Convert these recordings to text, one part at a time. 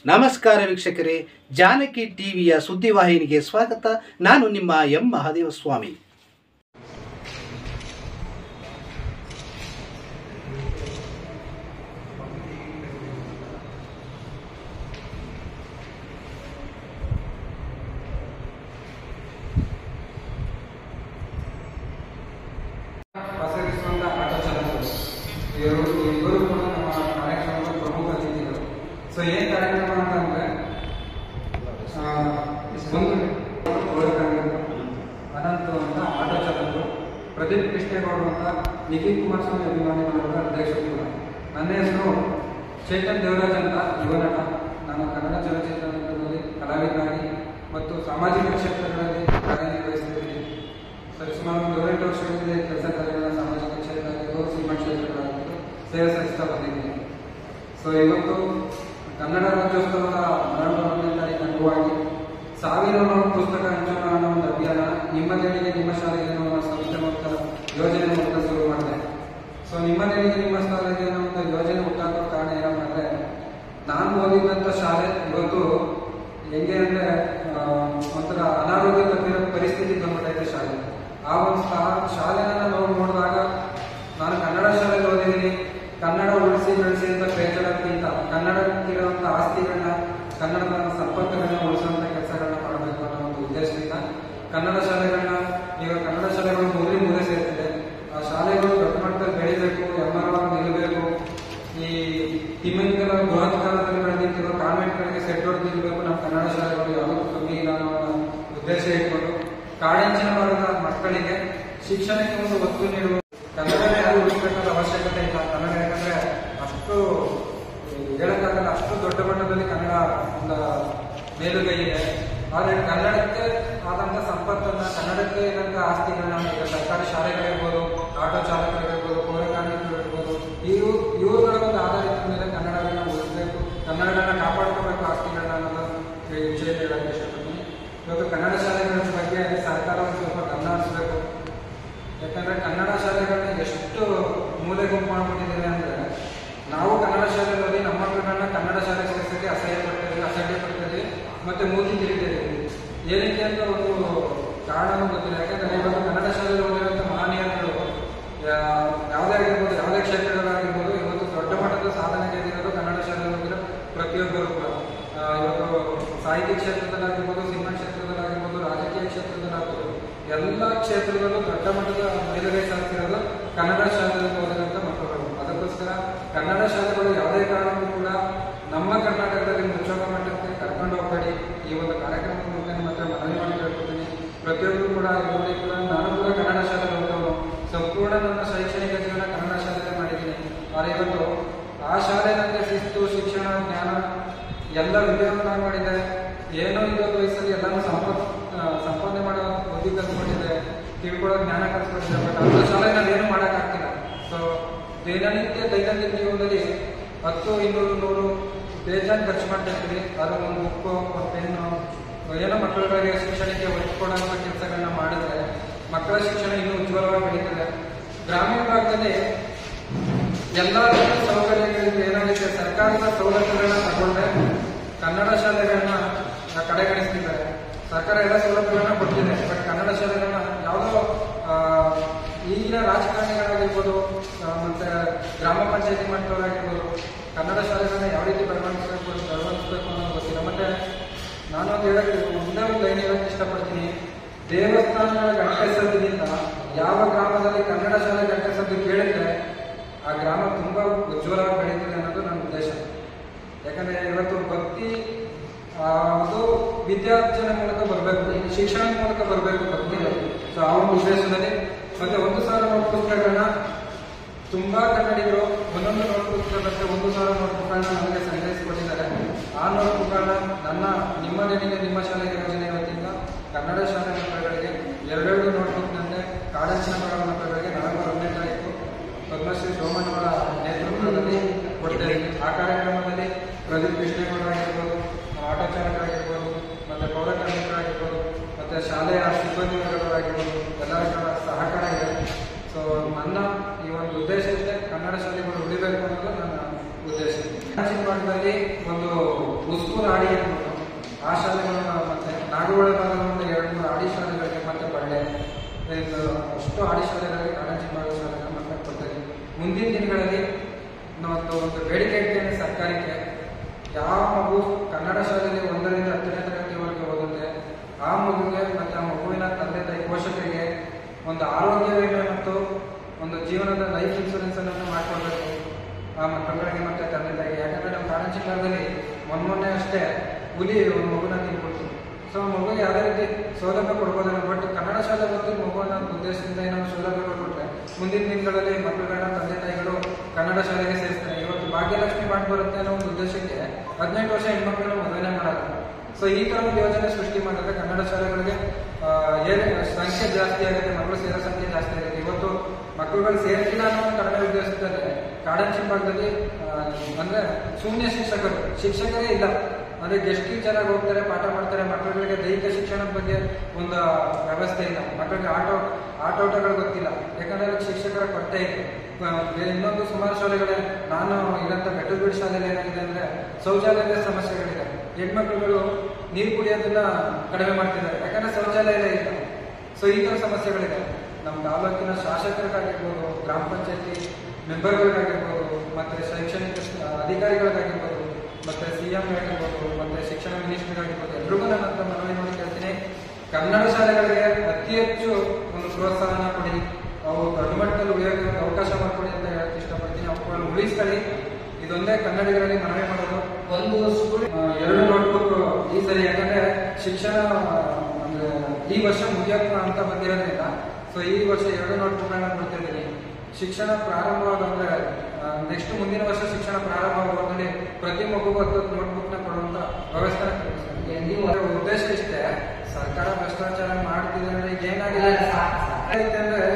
ನಮಸ್ಕಾರ ವೀಕ್ಷಕರೇ ಜಾನಕಿ ಟಿವಿಯ ಸುದ್ದಿವಾಹಿನಿಗೆ ಸ್ವಾಗತ ನಾನು ನಿಮ್ಮ ಎಂ ಮಹಾದೇವ ಸ್ವಾಮಿ ಪಸರಿಸುವಂತ ಆಟೋ ಚಾಲಕರು ಇವರು ಇಬ್ಬರು ಕೂಡ ನಮ್ಮ ಕಾರ್ಯಕ್ರಮದ ಪ್ರಮುಖ ಅತಿಥಿಗಳು ಸೊ ಏನ್ ಕಾರ್ಯಕ್ರಮ ಅಂತಂದ್ರೆ ಆ, ಒಂದು ಗೋರಖಂಡರು, ಅನಂತ ಅಂತ ಆಟೋ ಚಾಲಕರು ಪ್ರದೀಪ್ ಕೃಷ್ಣೇಗೌಡರು ಅಂತ ನಿಖಿಲ್ ಕುಮಾರಸ್ವಾಮಿ ಅಭಿಮಾನಿಗಳವರ ಅಧ್ಯಕ್ಷರು ಕೂಡ ನನ್ನ ಹೆಸರು ಚೇತನ್ ದೇವರಾಜ್ ಅಂತ ಯುವ ನಟ ನಾನು ಕನ್ನಡ ಚಲನಚಿತ್ರರಂಗದಲ್ಲಿ ಕಲಾವಿದನಾಗಿ ಮತ್ತು ಸಾಮಾಜಿಕ ಕ್ಷೇತ್ರಗಳಲ್ಲಿ ಕಾರ್ಯನಿರ್ವಹಿಸುತ್ತಿದ್ದೀನಿ ಸರಿಸುಮಾರು ಒಂದು ಏಳೆಂಟು ವರ್ಷಗಳಿಂದ ಕೆಲಸ ಕಾರ್ಯಗಳ ಸಾಮಾಜಿಕ ಕ್ಷೇತ್ರ ಆಗಿರ್ಬೋದು ಸಿನಿಮಾ ಕ್ಷೇತ್ರಗಳಾಗಿರ್ಬೋದು ಸೇವೆ ಸಲ್ಲಿಸ್ತಾ ಬಂದಿದ್ದೀನಿ ಸೊ ಇವತ್ತು ಕನ್ನಡ ರಾಜ್ಯೋತ್ಸವದ ಮರಣೆ ತಾರೀಕು ಅಂಗವಾಗಿ ಸಾವಿರ ನೋಟ್ ಪುಸ್ತಕ ಹಂಚೋಣ ಅನ್ನೋ ಒಂದು ಅಭಿಯಾನ ನಿಮ್ಮ ದೇಣಿಗೆ ನಿಮ್ಮ ಶಾಲೆಗೆ ಅನ್ನೋ ಒಂದು ಸಂಸ್ಥೆ ಮೂಲಕ ಯೋಜನೆ ಮೂಲಕ ಶುರು ಮಾಡಿದೆ ಸೊ ನಿಮ್ಮ ದೇಣಿಗೆ ನಿಮ್ಮ ಶಾಲೆಗೆ ಅನ್ನೋ ಒಂದು ಯೋಜನೆ ಹುಟ್ಟಾಕೋ ಕಾರಣ ಏನಪ್ಪ ಅಂದ್ರೆ ನಾನು ಓದಿದಂಥ ಶಾಲೆ ಇವತ್ತು ಹೆಂಗೆ ಅಂದ್ರೆ ಆ, ಒಂಥರ ಅನಾರೋಗ್ಯ ತಪ್ಪಿರೋ ಪರಿಸ್ಥಿತಿ ಬಂದ್ಬಿಟ್ಟೈತೆ ಶಾಲೆ ಆ ಒಂದು ಸ್ಥಾ- ಶಾಲೆನ ನಾವು ನೋಡಿದಾಗ ನಾನು ಕನ್ನಡ ಶಾಲೆಗೆ ಓದಿದ್ದೀನಿ ಕನ್ನಡ ಉಳಿಸಿ ಬೆಳೆಸಿ ಅಂತ ಬೇಜಾರಕ್ಕಿಂತ ಕನ್ನಡಕ್ಕಿರುವಂಥ ಆಸ್ತಿಗಳನ್ನ ಕನ್ನಡದ ಸಂಪತ್ತುಗಳನ್ನ ಉಳಿಸುವಂಥ ಕೆಲಸಗಳನ್ನ ಮಾಡಬೇಕು ಅನ್ನೋ ಒಂದು ಉದ್ದೇಶದಿಂದ ಕನ್ನಡ ಶಾಲೆಗಳನ್ನ ಈಗ ಕನ್ನಡ ಶಾಲೆಗಳು ಮೂಲೆ ಮೂಲೆ ಸೇರ್ತಿದೆ ಆ ಶಾಲೆಗಳು ದೊಡ್ಡ ಮಟ್ಟದಲ್ಲಿ ಬೆಳಿಬೇಕು ಎಮ್ಮರವಾಗಿ ನಿಲ್ಲಬೇಕು ಈ ತಿಮ್ಮಂಗಲ ಬೃಹತ್ ಕಾಲದಲ್ಲಿ ಬೆಳೆದಿರೋ ಕಾನ್ವೆಂಟ್ಗಳಿಗೆ ಸೆಟ್ ಹೊಡೆದು ನಿಲ್ಲಬೇಕು ನಮ್ಮ ಕನ್ನಡ ಶಾಲೆಗಳು ಯಾವುದಕ್ಕೂ ಕಮ್ಮಿ ಇಲ್ಲ ಅನ್ನೋ ಒಂದು ಉದ್ದೇಶ ಇಟ್ಕೊಂಡು ಕಾಡಂಚಿನ ವರ್ಗದ ಮಕ್ಕಳಿಗೆ ಶಿಕ್ಷಣಕ್ಕೆ ಒಂದು ಒತ್ತು ನೀಡುವ ಕನ್ನಡ ಯಾರು ಉಳಿಸಬೇಕಾದ ಅವಶ್ಯಕತೆ ಇಲ್ಲ ಕನ್ನಡ ಯಾಕಂದ್ರೆ ಅಷ್ಟು ಹೇಳಕ್ಕಾಗಲ್ಲ ಅಷ್ಟು ದೊಡ್ಡ ಮಟ್ಟದಲ್ಲಿ ಕನ್ನಡ ಒಂದು ಮೇಲುಗೈ ಇದೆ ಆದರೆ ಕನ್ನಡಕ್ಕೆ ಆದಂಥ ಸಂಪತ್ತನ್ನ ಕನ್ನಡಕ್ಕೆ ಇರೋಂಥ ಆಸ್ತಿಗಳನ್ನ ಈಗ ಸರ್ಕಾರಿ ಶಾಲೆಗಳಿರ್ಬೋದು ಆಟೋ ಚಾಲಕರಿರ್ಬೋದು ಪೌರ ಕಾರ್ಮಿಕರಿರ್ಬೋದು ಇವು ಇವುಗಳ ಒಂದು ಆಧಾರಿತ ಮೇಲೆ ಕನ್ನಡಗಳನ್ನ ಉಳಿಸಬೇಕು ಕನ್ನಡಗಳನ್ನ ಕಾಪಾಡ್ಕೋಬೇಕು ಆಸ್ತಿಗಳನ್ನ ಅನ್ನೋದು ಈ ವಿಷಯ ಹೇಳಕ್ಕೆ ಇಷ್ಟಪಡ್ತೀನಿ ಇವತ್ತು ಕನ್ನಡ ಶಾಲೆಗಳ ಬಗ್ಗೆ ಸರ್ಕಾರ ಒಂದು ಸ್ವಲ್ಪ ಗಮನ ಹರಿಸಬೇಕು ಯಾಕಂದ್ರೆ ಕನ್ನಡ ಶಾಲೆಗಳನ್ನ ಎಷ್ಟು ಮೂಲೆ ಗುಂಪು ಮಾಡ್ಬಿಟ್ಟಿದ್ದೀವಿ ಅಂದ್ರೆ ನಾವು ಕನ್ನಡ ಶಾಲೆಯಲ್ಲಿ ಓದಿ ನಮ್ಮ ಮಕ್ಕಳನ್ನ ಕನ್ನಡ ಶಾಲೆಗೆ ಸೇರಿಸಕ್ಕೆ ಅಸಹ್ಯ ಪಡ್ತೀವಿ ಅಸಹ್ಯ ಪಡ್ತೀವಿ ಮತ್ತೆ ಮೂತಿ ತಿರುಗಿದ್ದೀವಿ ಏನಕ್ಕೆ ಅಂತ ಒಂದು ಕಾರಣನೂ ಗೊತ್ತಿಲ್ಲ ಯಾಕಂದ್ರೆ ಇವತ್ತು ಕನ್ನಡ ಶಾಲೆಯಲ್ಲಿ ಓದಿರುವಂಥ ಮಹನೀಯರುಗಳು ಯಾ- ಯಾವುದೇ ಆಗಿರ್ಬೋದು ಯಾವುದೇ ಕ್ಷೇತ್ರಗಳಾಗಿರ್ಬೋದು ಇವತ್ತು ದೊಡ್ಡ ಮಟ್ಟದ ಸಾಧನೆಗೆ ಎದಿರೋದು ಕನ್ನಡ ಶಾಲೆಯಲ್ಲಿ ಓದಿರೋ ಪ್ರತಿಯೊಬ್ಬರು ಕೂಡ ಆ, ಇವತ್ತು ಸಾಹಿತ್ಯ ಕ್ಷೇತ್ರದಲ್ಲಾಗಿರ್ಬೋದು ಸಿನಿಮಾ ಕ್ಷೇತ್ರದಲ್ಲಾಗಿರ್ಬೋದು ರಾಜಕೀಯ ಕ್ಷೇತ್ರದಲ್ಲಾಗಿರ್ಬೋದು ಎಲ್ಲ ಕ್ಷೇತ್ರದಲ್ಲೂ ದೊಡ್ಡ ಮಟ್ಟದ ಮೇಲುಗೈ ಸಾಧಿಸಿರೋದು ಕನ್ನಡ ಶಾಲೆಯಲ್ಲಿ ಓದಿದಂಥ ಮಕ್ಕಳು ಅದಕ್ಕೋಸ್ಕರ ಕನ್ನಡ ಶಾಲೆಗಳು ಯಾವುದೇ ಕಾರಣಕ್ಕೂ ಕೂಡ ನಮ್ಮ ಕರ್ನಾಟಕದಲ್ಲಿ ಮುಚ್ಚೋಗ ಮಟ್ಟಕ್ಕೆ ಕರ್ಕೊಂಡು ಹೋಗಬೇಡಿ ಈ ಒಂದು ಕಾರ್ಯಕ್ರಮದ ಮೂಲಕ ನಿಮ್ಮ ಹತ್ರ ಮನವಿ ಮಾಡಿ ಕೇಳ್ಕೊತೀನಿ ಪ್ರತಿಯೊಬ್ಬರು ಕೂಡ ಇವರಿಗೆ ಕೂಡ ನಾನು ಕೂಡ ಕನ್ನಡ ಶಾಲೆಗೆ ಹೋದವನು ಸಂಪೂರ್ಣ ನನ್ನ ಶೈಕ್ಷಣಿಕ ಜೀವನ ಕನ್ನಡ ಶಾಲೆಗೆ ಮಾಡಿದ್ದೀನಿ ಆದರೆ ಇವತ್ತು ಆ ಶಾಲೆ ನನಗೆ ಶಿಸ್ತು ಶಿಕ್ಷಣ ಜ್ಞಾನ ಎಲ್ಲ ವಿದ್ಯಾವಂತ ಮಾಡಿದೆ ಏನೋ ಇವತ್ತು ವಯಸ್ಸಲ್ಲಿ ಎಲ್ಲಾನು ಸಂಪತ್ ಆ, ಸಂಪಾದನೆ ಮಾಡೋ ಬುದ್ಧಿ ಕಲ್ತ್ಕೊಂಡಿದೆ ತಿಳ್ಕೊಳ್ಳೋ ಜ್ಞಾನ ಕಲ್ತ್ಕೊಂಡಿದೆ ಬಟ್ ಅಂತ ಶಾಲೆ ನಾನು ಏನು ಮಾಡೋಕ್ಕಾಗ್ತಿಲ್ಲ ಸೊ ದಿನನಿತ್ಯ ದೈನಂದಿನ ಜೀವನದಲ್ಲಿ ಹತ್ತು ಇನ್ನೂರು ನೂರು ಬೇಜಾನ್ ಖರ್ಚು ಮಾಡ್ತಾ ಇರ್ತೀವಿ ಅದು ಒಂದು ಬುಕ್ಕು ಒಂದು ಪೆನ್ನು ಏನೋ ಮಕ್ಕಳುಗಳಿಗೆ ಶಿಕ್ಷಣಕ್ಕೆ ಒತ್ತು ಕೊಡುವಂಥ ಕೆಲಸಗಳನ್ನ ಮಾಡಿದ್ರೆ ಮಕ್ಕಳ ಶಿಕ್ಷಣ ಇನ್ನೂ ಉಜ್ವಲವಾಗಿ ಬೆಳೀತದೆ ಗ್ರಾಮೀಣ ಭಾಗದಲ್ಲಿ ಎಲ್ಲ ರೀತಿಯ ಸೌಕರ್ಯಗಳಿಗೆ ಏನಾಗಿದೆ ಸರ್ಕಾರದ ಸೌಲಭ್ಯಗಳನ್ನ ತಗೊಂಡ್ರೆ ಕನ್ನಡ ಶಾಲೆಗಳನ್ನ ಕಡೆಗಣಿಸ್ತಿದ್ದಾರೆ ಸರ್ಕಾರ ಎಲ್ಲ ಸೌಲಭ್ಯಗಳನ್ನ ಕೊಡ್ತಿದೆ ಬಟ್ ಕನ್ನಡ ಶಾಲೆಗಳನ್ನ ಯಾವುದೋ ಆ, ಈಗಿನ ರಾಜಕಾರಣಿಗಳಾಗಿರ್ಬೋದು ಆ, ಮತ್ತೆ ಗ್ರಾಮ ಪಂಚಾಯತಿ ಮಟ್ಟದವರಾಗಿರ್ಬೋದು ಕನ್ನಡ ಶಾಲೆಗಳನ್ನ ಯಾವ ರೀತಿ ಬೆಳವಣಿಸಬೇಕು ಬೆಳವಣಿಸಬೇಕು ಅನ್ನೋದು ಗೊತ್ತಿಲ್ಲ ಮತ್ತೆ ನಾನು ಒಂದು ಹೇಳಕ್ಕೆ ಒಂದೇ ಒಂದು ಲೈನ್ ಹೇಳಕ್ಕೆ ಇಷ್ಟಪಡ್ತೀನಿ ದೇವಸ್ಥಾನಗಳ ಗಂಟೆ ಸದ್ದಿನಿಂದ ಯಾವ ಗ್ರಾಮದಲ್ಲಿ ಕನ್ನಡ ಶಾಲೆ ಗಂಟೆ ಸದ್ದು ಕೇಳಿದ್ರೆ ಆ ಗ್ರಾಮ ತುಂಬಾ ಉಜ್ವಲವಾಗಿ ಬೆಳೀತದೆ ಅನ್ನೋದು ನನ್ನ ಉದ್ದೇಶ ಯಾಕಂದ್ರೆ ಇವತ್ತು ಭಕ್ತಿ ಆ, ಅದು ವಿದ್ಯಾರ್ಜನೆ ಮೂಲಕ ಬರಬೇಕು ಶಿಕ್ಷಣದ ಮೂಲಕ ಬರಬೇಕು ಭಕ್ತಿ ಸೊ ಆ ಒಂದು ಉದ್ದೇಶದಲ್ಲಿ ಮತ್ತೆ ಒಂದು ಸಾವಿರ ನೋಟ್ ಪುಸ್ತಕಗಳನ್ನ ತುಂಬಾ ಕನ್ನಡಿಗರು ಒಂದೊಂದು ನೋಟ್ ಪುಸ್ತಕಕ್ಕೆ ಒಂದು ಸಾವಿರ ನೋಟ್ ಬುಕ್ಗಳನ್ನ ನನಗೆ ಸಂಗ್ರಹಿಸಿಕೊಟ್ಟಿದ್ದಾರೆ ಆ ನೋಟ್ ಬುಕ್ಗಳನ್ನ ನನ್ನ ನಿಮ್ಮ ನೆನೆಗೆ ನಿಮ್ಮ ಶಾಲೆಗೆ ಯೋಜನೆ ವತಿಯಿಂದ ಕನ್ನಡ ಶಾಲೆ ಮಕ್ಕಳುಗಳಿಗೆ ಎರಡೆರಡು ನೋಟ್ ಬುಕ್ನಂತೆ ಕಾಡಂಚಿನ ಮಗಳ ಮಕ್ಕಳುಗಳಿಗೆ ನವೆಂಬರ್ ಒಂದನೇ ತಾರೀಕು ಪದ್ಮಶ್ರೀ ಸೋಮಣ್ಣವರ ನೇತೃತ್ವದಲ್ಲಿ ಕೊಡ್ತೇವೆ ಆ ಕಾರ್ಯಕ್ರಮದಲ್ಲಿ ಪ್ರದೀಪ್ ಕೃಷ್ಣೇಗೌಡರಾಗಿರ್ಬೋದು ಆಟೋ ಚಾಲಕರಾಗಿರ್ಬೋದು ಮತ್ತೆ ಪೌರ ಕಾರ್ಮಿಕರಾಗಿರ್ಬೋದು ಮತ್ತೆ ಶಾಲೆಯ ಸಿಬ್ಬಂದಿ ವರ್ಗದವರಾಗಿರ್ಬೋದು ಎಲ್ಲರ ಸಹಕಾರ ಇದೆ ಸೊ ನನ್ನ ಈ ಒಂದು ಉದ್ದೇಶ ಇಷ್ಟೇ ಕನ್ನಡ ಶಾಲೆಗಳು ಉಳಿಬೇಕು ಅನ್ನೋದು ನನ್ನ ಉದ್ದೇಶ ಚಿಕ್ಕಮಗಳೂರಲ್ಲಿ ಒಂದು ಉಸ್ಕೂಲ್ ಆಡಿ ಅಂದ್ಬಿಟ್ಟು ಆ ಶಾಲೆಗಳನ್ನ ಮತ್ತೆ ನಾಗವಾಡ ಭಾಗದ ಒಂದು ಎರಡು ಮೂರು ಆಡಿ ಶಾಲೆಗಳಿಗೆ ಮತ್ತೆ ಬಳ್ಳೆ ಇದು ಅಷ್ಟು ಆಡಿ ಶಾಲೆಗಳಿಗೆ ಕನ್ನಡ ಚಿಕ್ಕಮಗಳೂರು ಶಾಲೆಗಳನ್ನ ಮತ್ತೆ ಕೊಡ್ತಾರೆ ಮುಂದಿನ ದಿನಗಳಲ್ಲಿ ನಾವು ಒಂದು ಬೇಡಿಕೆ ಇಡ್ತೇನೆ ಸರ್ಕಾರಕ್ಕೆ ಯಾವ ಮಗು ಕನ್ನಡ ಶಾಲೆಯಲ್ಲಿ ಒಂದರಿಂದ ಹತ್ತನೇ ತರಗತಿವರೆಗೆ ಓದುತ್ತೆ ಆ ಮಗುಗೆ ಮತ್ತೆ ಆ ಮಗುವಿನ ತಂದೆ ತಾಯಿ ಪೋಷಕರಿಗೆ ಒಂದು ಆರೋಗ್ಯ ವಿಮೆ ಮತ್ತು ಒಂದು ಜೀವನದ ಲೈಫ್ ಇನ್ಶೂರೆನ್ಸ್ ಅನ್ನು ಮಾಡ್ಕೊಡ್ಬೇಕು ಆ ಮಕ್ಕಳಿಗೆ ಮತ್ತೆ ತಂದೆ ತಾಯಿಗೆ ಯಾಕಂದ್ರೆ ನಮ್ಮ ಕಾರಂಜಿ ಕಾಲದಲ್ಲಿ ಮೊನ್ನೆ ಅಷ್ಟೇ ಹುಲಿ ಒಂದು ಮಗುನ ತಿನ್ಕೊಡ್ತು ಸೊ ಆ ಮಗುಗೆ ಯಾವುದೇ ರೀತಿ ಸೌಲಭ್ಯ ಕೊಡ್ಬೋದಲ್ಲ ಬಟ್ ಕನ್ನಡ ಶಾಲೆ ಬಂದು ಮಗುವನ್ನ ಉದ್ದೇಶದಿಂದ ಏನೋ ಸೌಲಭ್ಯ ಕೊಟ್ಟರೆ ಮುಂದಿನ ದಿನಗಳಲ್ಲಿ ಮಕ್ಕಳುಗಳನ್ನ ತಂದೆ ತಾಯಿಗಳು ಕನ್ನಡ ಶಾಲೆಗೆ ಸೇರಿಸ್ತಾರೆ ಇವತ್ತು ಭಾಗ್ಯಲಕ್ಷ್ಮಿ ಮಾಡಿ ಬರುತ್ತೆ ಅನ್ನೋ ಒಂದು ಉದ್ದೇಶಕ್ಕೆ ಹದಿನೆಂಟು ವರ್ಷ ಹೆಣ್ಮಕ್ಳನ್ನ ಮದುವೆನೇ ಮಾಡಲ್ಲ ಸೊ ಈ ತರ ಒಂದು ಯೋಜನೆ ಸೃಷ್ಟಿ ಮಾಡಿದ್ರೆ ಕನ್ನಡ ಶಾಲೆಗಳಿಗೆ ಆ, ಏನೇ ಸಂಖ್ಯೆ ಜಾಸ್ತಿ ಆಗುತ್ತೆ ಮಕ್ಕಳು ಸೇರೋ ಸಂಖ್ಯೆ ಜಾಸ್ತಿ ಆಗುತ್ತೆ ಇವತ್ತು ಮಕ್ಕಳುಗಳು ಸೇರ್ತಿಲ್ಲ ಅನ್ನೋ ಒಂದು ಕಡಿಮೆ ಉದ್ದೇಶದಲ್ಲಿ ಕಾಡಂಚಿ ಭಾಗದಲ್ಲಿ ಆ, ಅಂದ್ರೆ ಶೂನ್ಯ ಶಿಕ್ಷಕರು ಶಿಕ್ಷಕರೇ ಇಲ್ಲ ಅಂದ್ರೆ ಗೆಸ್ಟ್ ಟೀಚರ್ ಆಗಿ ಹೋಗ್ತಾರೆ ಪಾಠ ಮಾಡ್ತಾರೆ ಮಕ್ಕಳುಗಳಿಗೆ ದೈಹಿಕ ಶಿಕ್ಷಣದ ಬಗ್ಗೆ ಒಂದು ವ್ಯವಸ್ಥೆ ಇಲ್ಲ ಮಕ್ಕಳಿಗೆ ಆಟೋ ಆಟೋಟಗಳು ಗೊತ್ತಿಲ್ಲ ಯಾಕಂದ್ರೆ ಅದಕ್ಕೆ ಶಿಕ್ಷಕರ ಕೊರತೆ ಇದೆ ಆ, ಇನ್ನೊಂದು ಸುಮಾರು ಶಾಲೆಗಳೇ ನಾನು ಇರೋಂಥ ಬೆಟ್ಟದಗುಡಿ ಶಾಲೆಯಲ್ಲಿ ಏನಾಗಿದೆ ಅಂದ್ರೆ ಶೌಚಾಲಯದ ಸಮಸ್ಯೆಗಳಿದೆ ಹೆಣ್ಮಕ್ಳುಗಳು ನೀರು ಕುಡಿಯೋದನ್ನ ಕಡಿಮೆ ಮಾಡ್ತಿದ್ದಾರೆ ಯಾಕಂದ್ರೆ ಶೌಚಾಲಯ ಇಲ್ಲ ಸೊ ಈ ತರ ಸಮಸ್ಯೆಗಳಿದೆ ನಮ್ಮ ತಾಲೂಕಿನ ಶಾಸಕರಿಗಾಗಿರ್ಬೋದು ಗ್ರಾಮ ಪಂಚಾಯತಿ ಮೆಂಬರ್ಗಳಿಗಾಗಿರ್ಬೋದು ಮತ್ತೆ ಶೈಕ್ಷಣಿಕ ಶ- ಅಧಿಕಾರಿಗಳಿಗಾಗಿರ್ಬೋದು ಮತ್ತೆ ಸಿ ಎಂ ಆಗಿರ್ಬೋದು ಮತ್ತೆ ಶಿಕ್ಷಣ ಮಿನಿಸ್ಟರ್ಗಾಗಿರ್ಬೋದು ಎಲ್ರಿಗೂ ನನ್ನ ಹತ್ರ ಮನವಿ ಮಾಡಿ ಕೇಳ್ತೀನಿ ಕನ್ನಡ ಶಾಲೆಗಳಿಗೆ ಅತಿ ಹೆಚ್ಚು ಒಂದು ಪ್ರೋತ್ಸಾಹನ ಕೊಡಿ ಅವು ದೊಡ್ಡ ಮಟ್ಟದಲ್ಲಿ ಉಳಿಯೋಕೆ ಒಂದು ಅವಕಾಶ ಮಾಡಿಕೊಡಿ ಅಂತ ಹೇಳಕ್ ಇಷ್ಟಪಡ್ತೀನಿ ಅವುಗಳನ್ನು ಉಳಿಸ್ಕೊಳ್ಳಿ ಇದೊಂದೇ ಕನ್ನಡಿಗರಲ್ಲಿ ಮನವಿ ಮಾಡೋದು ಒಂದು ಸ್ಕೂಲ್ ಆ, ಎರಡು ನೋಟ್ಬುಕ್ ಈ ಸರಿ ಯಾಕಂದ್ರೆ ಶಿಕ್ಷಣ ಆ, ಅಂದ್ರೆ ಈ ವರ್ಷ ಮುಗಿಯಕ್ಕ ಅಂತ ಬಂದಿರೋದ್ರಿಂದ ಸೊ ಈ ವರ್ಷ ಎರಡು ನೋಟ್ಬುಕ್ಗಳನ್ನ ಕೊಡ್ತಾ ಇದ್ದೀನಿ ಶಿಕ್ಷಣ ಪ್ರಾರಂಭವಾದಂದ್ರೆ ನೆಕ್ಸ್ಟ್ ಮುಂದಿನ ವರ್ಷ ಶಿಕ್ಷಣ ಪ್ರಾರಂಭವಾಗುವಾಗಲೇ ಪ್ರತಿ ಮಗುಗೂ ಹತ್ತು ನೋಟ್ಬುಕ್ ನ ಕೊಡುವಂತ ವ್ಯವಸ್ಥೆ ನೀವು ಅದರ ಉದ್ದೇಶ ಇಷ್ಟೇ ಸರ್ಕಾರ ಭ್ರಷ್ಟಾಚಾರ ಮಾಡ್ತಿದೆ ಅಂದ್ರೆ ಈಗ ಏನಾಗಿದೆ ಐತೆ ಅಂದ್ರೆ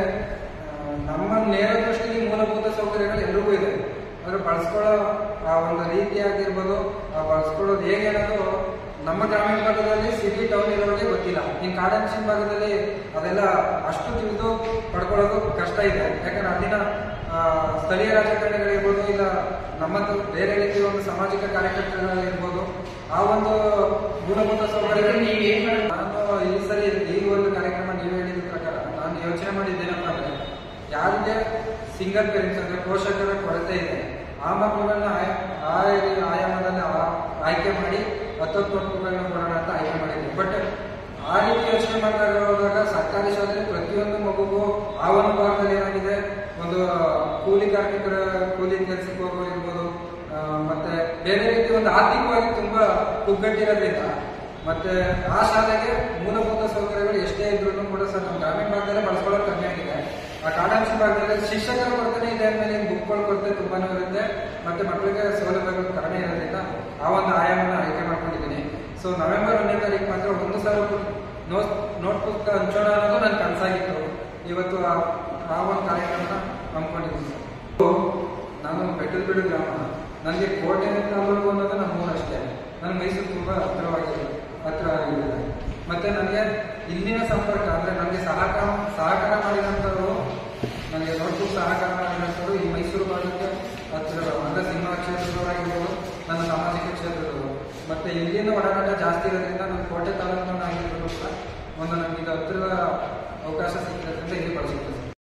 ಆ, ನಮ್ಮ ನೇರ ದೃಷ್ಟಿಗೆ ಮೂಲಭೂತ ಸೌಕರ್ಯಗಳು ಎಲ್ರಿಗೂ ಇದೆ ಆದ್ರೆ ಬಳಸ್ಕೊಳ್ಳೋ ಆ ಒಂದು ರೀತಿ ಆಗಿರ್ಬೋದು ಆ ಬಳಸ್ಕೊಳ್ಳೋದು ಹೇಗೆ ಅನ್ನೋದು ನಮ್ಮ ಗ್ರಾಮೀಣ ಭಾಗದಲ್ಲಿ ಸಿಟಿ ಟೌನ್ ಇರೋರಿಗೆ ಗೊತ್ತಿಲ್ಲ ಇನ್ ಕಾಡಂಚಿನ ಭಾಗದಲ್ಲಿ ಅದೆಲ್ಲ ಅಷ್ಟು ತಿಳಿದು ಪಡ್ಕೊಳ್ಳೋದು ಕಷ್ಟ ಇದೆ ಯಾಕಂದ್ರೆ ಅಲ್ಲಿನ ಆ, ಸ್ಥಳೀಯ ರಾಜಕಾರಣಿಗಳಿರ್ಬೋದು ಇಲ್ಲ ನಮ್ಮ ತ- ಬೇರೆ ರೀತಿಯ ಒಂದು ಸಾಮಾಜಿಕ ಕಾರ್ಯಕರ್ತಗಳಿರ್ಬೋದು ಆ ಒಂದು ಮೂಲಭೂತ ಸೌಕರ್ಯಗಳು ನಾನು ಈ ಸರಿ ಈ ಒಂದು ಕಾರ್ಯಕ್ರಮ ನೀವು ಹೇಳಿದ ಪ್ರಕಾರ ನಾನು ಯೋಚನೆ ಮಾಡಿದ್ದೇನಪ್ಪ ಅಂದ್ರೆ ಯಾರಿಗೆ ಸಿಂಗಲ್ ಪೇರೆಂಟ್ಸ್ ಅಂದ್ರೆ ಪೋಷಕರ ಕೊರತೆ ಇದೆ ಆ ಮಕ್ಕಳನ್ನ ಆಯ್- ಆ ರೀತಿ ಆಯಾಮದಲ್ಲಿ ಆ- ಆಯ್ಕೆ ಮಾಡಿ ಹತ್ತತ್ತು ಮಕ್ಕಳನ್ನ ಕೊಡೋಣ ಅಂತ ಆಯ್ಕೆ ಮಾಡಿದ್ದೆ ಬಟ್ ಆ ರೀತಿ ಯೋಚನೆ ಮಾಡಿದಾಗ ಹೋದಾಗ ಸರ್ಕಾರಿ ಶಾಲೆ ಪ್ರತಿಯೊಂದು ಮಗುಗೂ ಆ ಒಂದು ಭಾಗದಲ್ಲಿ ಏನಾಗಿದೆ ಒಂದು ಕೂಲಿ ಕಾರ್ಮಿಕರ ಕೂಲಿ ಕೆಲಸಕ್ಕೆ ಹೋಗೋ ಇರ್ಬೋದು ಆ, ಮತ್ತೆ ಬೇರೆ ರೀತಿ ಒಂದು ಆರ್ಥಿಕವಾಗಿ ತುಂಬಾ ಕುಗ್ಗಟ್ಟಿರೋದ್ರಿಂದ ಮತ್ತೆ ಆ ಶಾಲೆಗೆ ಮೂಲಭೂತ ಸೌಕರ್ಯಗಳು ಎಷ್ಟೇ ಇದ್ರೂ ಕೂಡ ಸರ್ ನಮ್ಮ ಗ್ರಾಮೀಣ ಭಾಗದಲ್ಲೇ ಬಳಸ್ಕೊಳ್ಳೋದು ಕಮ್ಮಿ ಆಗಿದೆ ಆ ಕಾಡಂಶ ಭಾಗದಲ್ಲಿ ಶಿಕ್ಷಕರ ಕೊರತೆ ಇದೆ ಅಂದ್ಮೇಲೆ ಬುಕ್ಗಳ ಕೊರತೆ ತುಂಬಾನೇ ಇರುತ್ತೆ ಮತ್ತೆ ಮಕ್ಕಳಿಗೆ ಸೌಲಭ್ಯಗಳು ಕಡಿಮೆ ಇರೋದ್ರಿಂದ ಆ ಒಂದು ಆಯಾಮನ ಆಯ್ಕೆ ಮಾಡ್ಕೊಂಡಿದ್ದೀನಿ ಸೊ ನವೆಂಬರ್ ಒಂದನೇ ತಾರೀಕು ಮಾತ್ರ ಒಂದು ಸಾವಿರ ನೋಟ್ ನೋಟ್ಬುಕ್ ಹಂಚೋಣ ಅನ್ನೋದು ನನ್ನ ಕನಸಾಗಿತ್ತು ಇವತ್ತು ಆ ಆ ಒಂದು ಕಾರ್ಯಕ್ರಮನ ಹಮ್ಮಿಕೊಂಡಿದ್ದೀನಿ ಸರ್ ನಾನು ಬೆಟ್ಟದಬೀಡು ಗ್ರಾಮ ನನಗೆ ಕೋಟೆ ತಾಲೂಕು ಅನ್ನೋದು ನಮ್ಮ ಊರು ಅಷ್ಟೇ ನನ್ನ ಮೈಸೂರು ತುಂಬಾ ಹತ್ತಿರವಾಗಿದೆ ಹತ್ತಿರ ಆಗಿದೆ ಮತ್ತೆ ನನಗೆ ಇಲ್ಲಿನ ಸಂಪರ್ಕ ಅಂದ್ರೆ ನನಗೆ ಸಹಕಾರ ಸಹಕಾರ ಮಾಡಿದಂಥವ್ರು ನನಗೆ ನೋಟ್ಬುಕ್ ಸಹಕಾರ ಮಾಡಿದಂಥವ್ರು ಈ ಮೈಸೂರು ಭಾಗಕ್ಕೆ ಹತ್ತಿರ ಅಂದ್ರೆ ಸಿನಿಮಾ ಕ್ಷೇತ್ರದವರಾಗಿರ್ಬೋದು ನನ್ನ ಸಾಮಾಜಿಕ ಕ್ಷೇತ್ರದವರು ಮತ್ತೆ ಇಲ್ಲಿನ ಒಡನಾಟ ಜಾಸ್ತಿ ಇರೋದ್ರಿಂದ ನನ್ನ ಕೋಟೆ ತಾಲೂಕಿನ ಆಗಿರ್ಬೋದು ಕೂಡ ಒಂದು ನನಗೆ ಇದು ಹತ್ತಿರದ ಅವಕಾಶ ಸಿಕ್ಕಿರೋದ್ರಿಂದ ಇಲ್ಲಿ ಬಳಸುತ್ತೆ